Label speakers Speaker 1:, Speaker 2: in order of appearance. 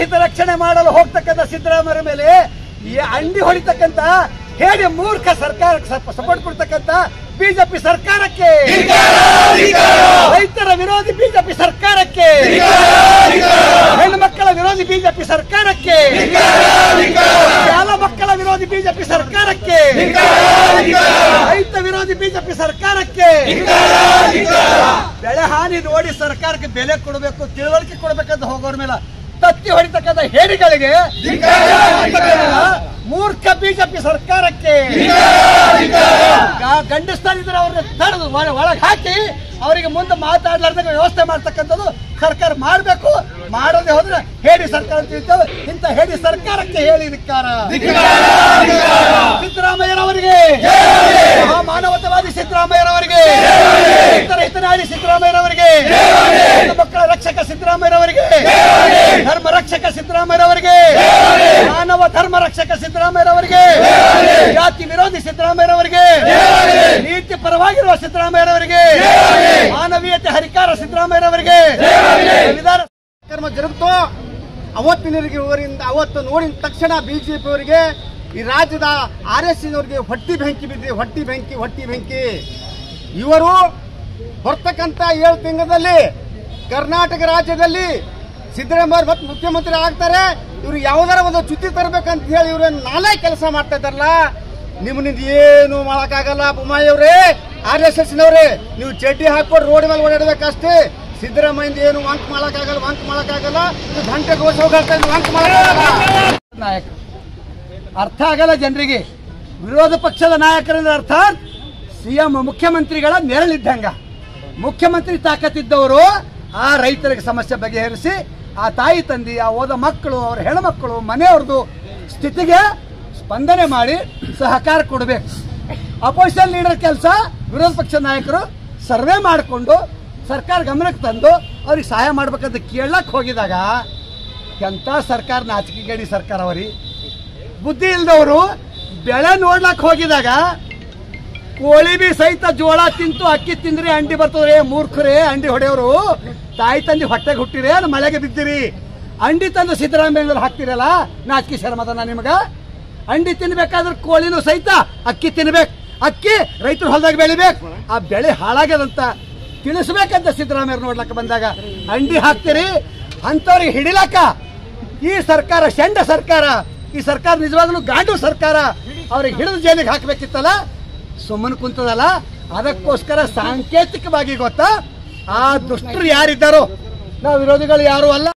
Speaker 1: ಹಿತರಕ್ಷಣೆ ಮಾಡಲು ಹೋಗ್ತಕ್ಕಂಥ ಸಿದ್ದರಾಮಯ್ಯ ಮೇಲೆ ಈ ಅಂಡಿ ಹೊಡಿತಕ್ಕಂತ ಹೇಳಿ ಮೂರ್ಖ ಸರ್ಕಾರಕ್ಕೆ ಸಪೋರ್ಟ್ ಕೊಡ್ತಕ್ಕಂತ ಬಿಜೆಪಿ ಸರ್ಕಾರಕ್ಕೆ ರೈತರ ವಿರೋಧಿ ಬಿಜೆಪಿ ಸರ್ಕಾರಕ್ಕೆ ಹೆಣ್ಣು ಮಕ್ಕಳ ವಿರೋಧಿ ಬಿಜೆಪಿ ಸರ್ಕಾರಕ್ಕೆ ಶಾಲ ಮಕ್ಕಳ ವಿರೋಧಿ ಬಿಜೆಪಿ ಸರ್ಕಾರಕ್ಕೆ ರೈತ ವಿರೋಧಿ ಬಿಜೆಪಿ ಸರ್ಕಾರಕ್ಕೆ ಬೆಳೆ ಹಾನಿ ನೋಡಿ ಸರ್ಕಾರಕ್ಕೆ ಬೆಲೆ ಕೊಡಬೇಕು ತಿಳುವಳಿಕೆ ಕೊಡಬೇಕಂತ ಹೋಗೋರ ಮೇಲೆ ತತ್ತಿ ಹೊಡಿತಕ್ಕಂಥ ಹೇಡಿಗಳಿಗೆ ಮೂರ್ಖ ಬಿಜೆಪಿ ಸರ್ಕಾರಕ್ಕೆ ಗ- ಗಂಡಸ್ತಾನಿದ್ರೆ ಅವ್ರನ್ನ ತಡೆದು ಒಳಗೆ ಹಾಕಿ ಅವರಿಗೆ ಮುಂದೆ ಮಾತಾಡ್ಲಾರ್ದಾಗ ವ್ಯವಸ್ಥೆ ಮಾಡ್ತಕ್ಕಂಥದ್ದು ಸರ್ಕಾರ ಮಾಡಬೇಕು ಮಾಡೋದೇ ಹೋದ್ರೆ ಹೇಳಿ ಸರ್ಕಾರ ಅಂತ ಹೇಳ್ತೇವೆ ಇಂಥ ಹೇಳಿ ಸರ್ಕಾರಕ್ಕೆ ಹೇಳಿ ಧಿಕ್ಕಾರ ಸಿದ್ದರಾಮಯ್ಯರವರಿಗೆ ಆ ಮಾನವತಾವಾದಿ ಸಿದ್ದರಾಮಯ್ಯರವರಿಗೆ ರೈತರ ಹಿತನಾಡಿ ಸಿದ್ದರಾಮಯ್ಯರವರಿಗೆ ಹೆಣ್ಣು ಮಕ್ಕಳ ರಕ್ಷಕ ಸಿದ್ದರಾಮಯ್ಯರವರಿಗೆ ಧರ್ಮ ರಕ್ಷಕ ಸಿದ್ದರಾಮಯ್ಯರವರಿಗೆ ಮಾನವ ಧರ್ಮ ರಕ್ಷಕ ಸಿದ್ದರಾಮಯ್ಯರವರಿಗೆ ಜಾತಿ ವಿರೋಧಿ ಸಿದ್ದರಾಮಯ್ಯರವರಿಗೆ ನೀತಿ ಪರವಾಗಿರುವ ಸಿದ್ದರಾಮಯ್ಯರವರಿಗೆ ಮಾನವೀಯತೆ ಹರಿಕಾರ ಸಿದ್ದರಾಮಯ್ಯರವರಿಗೆ ವಿಧಾನ
Speaker 2: ಕಾರ್ಯಕ್ರಮ ಜರುಗುತ್ತೋ ಅವತ್ತಿನವರಿಗೆ ಇವರಿಂದ ಅವತ್ತು ನೋಡಿದ ತಕ್ಷಣ ಬಿಜೆಪಿ ಅವರಿಗೆ ಈ ರಾಜ್ಯದ ಆರ್ ಎಸ್ ಅವರಿಗೆ ಹೊಟ್ಟಿ ಬೆಂಕಿ ಬಿದ್ದಿದೆ ಹೊಟ್ಟಿ ಬೆಂಕಿ ಹೊಟ್ಟಿ ಬೆಂಕಿ ಇವರು ಬರ್ತಕ್ಕಂಥ ಏಳು ತಿಂಗಳಲ್ಲಿ ಕರ್ನಾಟಕ ರಾಜ್ಯದಲ್ಲಿ ಸಿದ್ದರಾಮಯ್ಯ ಮತ್ತು ಮುಖ್ಯಮಂತ್ರಿ ಆಗ್ತಾರೆ ಇವ್ರು ಯಾವ್ದಾರ ಒಂದು ಚ್ಯುತಿ ತರಬೇಕಂತ ಹೇಳಿ ಇವ್ರು ನಾಳೆ ಕೆಲಸ ಮಾಡ್ತಾ ಇದ್ದಾರಲ್ಲ ನಿಮ್ಮನಿಂದ ಏನು ಮಾಡಕ್ಕಾಗಲ್ಲ ಬೊಮ್ಮಾಯಿ ಅವರೇ ಆರ್ ಎಸ್ ಎಸ್ ನವ್ರೆ ನೀವು ಚಡ್ಡಿ ಹಾಕೊಂಡು ರೋಡ್ ಮೇಲೆ ಓಡಾಡಬೇಕಷ್ಟೇ ಸಿದ್ದರಾಮಯ್ಯ ಏನು ವಂಕ್ ಮಾಡಕ್ಕಾಗಲ್ಲ ವಂಕ್ ಮಾಡಕ್ಕಾಗಲ್ಲ ಇದು ಗಂಟೆ ಘೋಷ ಹೋಗ್ತಾ ಇದ್ದು ವಂಕ್ ಮಾಡಕ್ಕಾಗಲ್ಲ
Speaker 1: ನಾಯಕ ಅರ್ಥ ಆಗಲ್ಲ ಜನರಿಗೆ ವಿರೋಧ ಪಕ್ಷದ ನಾಯಕರಿಂದ ಅರ್ಥ ಸಿಎಂ ಮುಖ್ಯಮಂತ್ರಿಗಳ ನೆರಳಿದ್ದಂಗ ಮುಖ್ಯಮಂತ್ರಿ ತಾಕತ್ತಿದ್ದವರು ಆ ರೈತರಿಗೆ ಸಮಸ್ಯೆ ಬಗೆಹರಿಸಿ ಆ ತಾಯಿ ತಂದಿ ಆ ಓದ ಮಕ್ಕಳು ಅವ್ರ ಹೆಣ್ಮಕ್ಕಳು ಮನೆಯವ್ರದ್ದು ಸ್ಥಿತಿಗೆ ಸ್ಪಂದನೆ ಮಾಡಿ ಸಹಕಾರ ಕೊಡಬೇಕು ಅಪೋಸಿಷನ್ ಲೀಡರ್ ಕೆಲಸ ವಿರೋಧ ಪಕ್ಷದ ನಾಯಕರು ಸರ್ವೆ ಮಾಡಿಕೊಂಡು ಸರ್ಕಾರ ಗಮನಕ್ಕೆ ತಂದು ಅವ್ರಿಗೆ ಸಹಾಯ ಮಾಡ್ಬೇಕಂತ ಕೇಳಕ್ ಹೋಗಿದಾಗ ಎಂಥ ಸರ್ಕಾರ ನಾಚಿಕೆಗೇಡಿ ಸರ್ಕಾರ ಅವರಿ ಬುದ್ಧಿ ಇಲ್ದವರು ಬೆಳೆ ನೋಡ್ಲಕ್ ಹೋಗಿದಾಗ ಕೋಳಿ ಬಿ ಸಹಿತ ಜೋಳ ತಿಂತು ಅಕ್ಕಿ ತಿಂದ್ರಿ ಅಂಡಿ ಬರ್ತದ್ರಿ ಮೂರ್ಖರೇ ಅಂಡಿ ಹೊಡೆಯವರು ತಾಯಿ ತಂದಿ ಹೊಟ್ಟೆಗೆ ಹುಟ್ಟಿರಿ ಅದು ಮಳೆಗೆ ಬಿದ್ದಿರಿ ಅಂಡಿ ತಂದು ಸಿದ್ದರಾಮಯ್ಯ ಹಾಕ್ತಿರಲ್ಲ ನಾಚಿಕೆ ಶರ್ಮದನ ನಿಮಗ ಅಂಡಿ ತಿನ್ಬೇಕಾದ್ರೆ ಕೋಳಿನೂ ಸಹಿತ ಅಕ್ಕಿ ತಿನ್ಬೇಕು ಅಕ್ಕಿ ರೈತರು ಹೊಲದಾಗ ಬೆಳಿಬೇಕು ಆ ಬೆಳೆ ಹಾಳಾಗ್ಯದಂತ ತಿಳಿಸ್ಬೇಕಂತ ಸಿದ್ದರಾಮಯ್ಯ ನೋಡ್ಲಕ್ಕ ಬಂದಾಗ ಅಂಡಿ ಹಾಕ್ತಿರಿ ಅಂಥವ್ರಿಗೆ ಹಿಡಿಲಕ್ಕ ಈ ಸರ್ಕಾರ ಶಂಡ ಸರ್ಕಾರ ಈ ಸರ್ಕಾರ ನಿಜವಾಗ್ಲೂ ಗಾಂಡು ಸರ್ಕಾರ ಅವ್ರಿಗೆ ಹಿಡಿದು ಜೈಲಿಗೆ ಹಾಕ್ಬೇಕಿತ್ತಲ್ಲ ಸುಮ್ಮನೆ ಕುಂತದಲ್ಲ ಅದಕ್ಕೋಸ್ಕರ ಸಾಂಕೇತಿಕವಾಗಿ ಗೊತ್ತಾ ಆ ದುಷ್ಟರು ಯಾರಿದ್ದಾರೋ ನಾವು ವಿರೋಧಿಗಳು ಯಾರು ಅಲ್ಲ